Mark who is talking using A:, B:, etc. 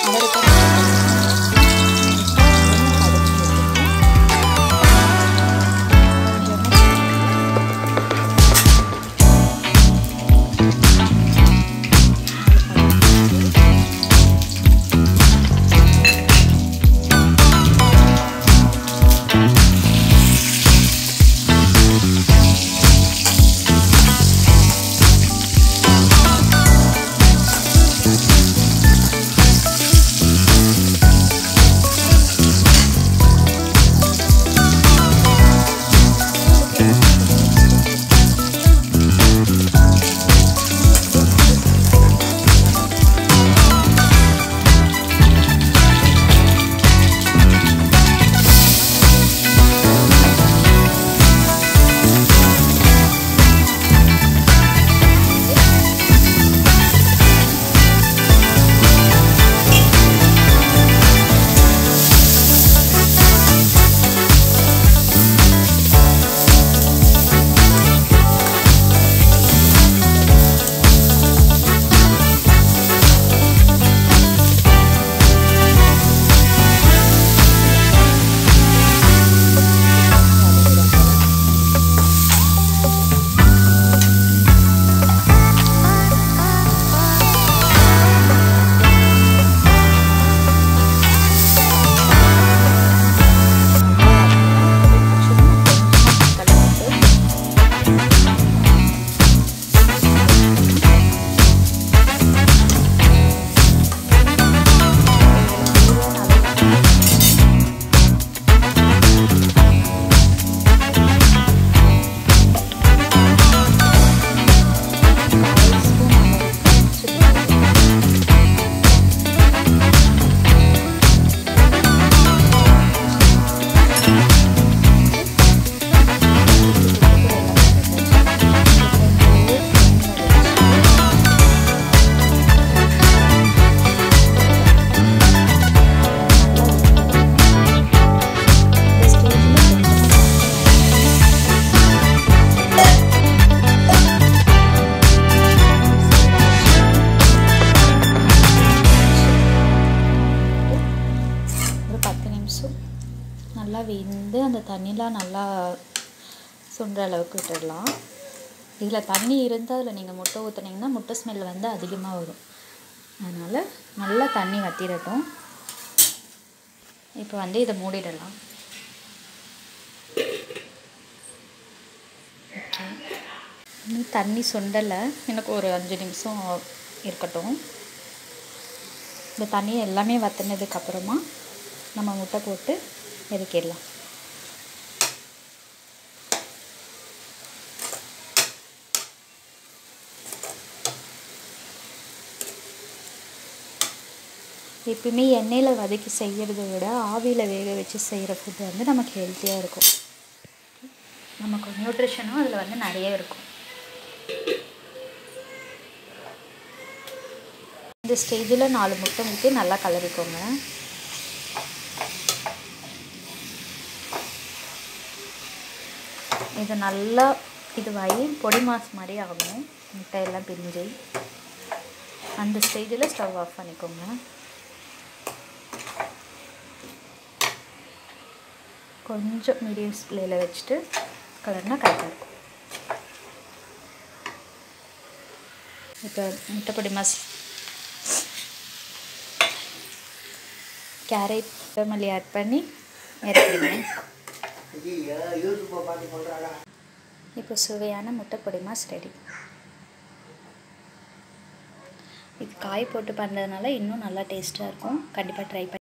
A: நல்லா வெந்து அந்த தண்ணிலாம் நல்லா சுண்டுற அளவுக்கு விட்டுடலாம் இதில் தண்ணி இருந்தால் அதில் நீங்கள் முட்டை ஊற்றுனீங்கன்னா முட்டை ஸ்மெல் வந்து அதிகமாக வரும் அதனால் நல்லா தண்ணி வற்றிடட்டும் இப்போ வந்து இதை மூடிடலாம் ஓகே இன்னும் தண்ணி சுண்டலை எனக்கு ஒரு அஞ்சு நிமிஷம் இருக்கட்டும் இந்த தண்ணி எல்லாமே வற்றினதுக்கு அப்புறமா நம்ம முட்டை போட்டு இறக்கிடலாம் எப்பயுமே எண்ணெயில் வதக்கி செய்கிறத விட ஆவியில் வேக வச்சு செய்கிற ஃபுட் வந்து நமக்கு ஹெல்த்தியாக இருக்கும் நமக்கு நியூட்ரிஷனும் அதில் வந்து நிறைய இருக்கும் இந்த ஸ்டேஜில் நாலு முட்டை ஊற்றி நல்லா கலரிக்கோங்க இது நல்லா இதுவாகி பொடி மாஸ் மாதிரி ஆகும் முட்டையெல்லாம் பிரிஞ்சு அந்த ஸ்டேஜில் ஸ்டவ் ஆஃப் பண்ணிக்கோங்க கொஞ்சம் மீடியம் ஃப்ளேமில் வச்சுட்டு கலர்னா கரெக்டாக இருக்கும் இப்போ முட்டைப்பொடி மாஸ் கேரட் மல்லி ஆட் பண்ணி இறக்கிடுங்க இப்போ சுவையான முட்டைப்பொடி மாஸ் ரெடி இது காய் போட்டு பண்ணுறதுனால இன்னும் நல்லா டேஸ்ட்டாக இருக்கும் கண்டிப்பாக ட்ரை பண்ணி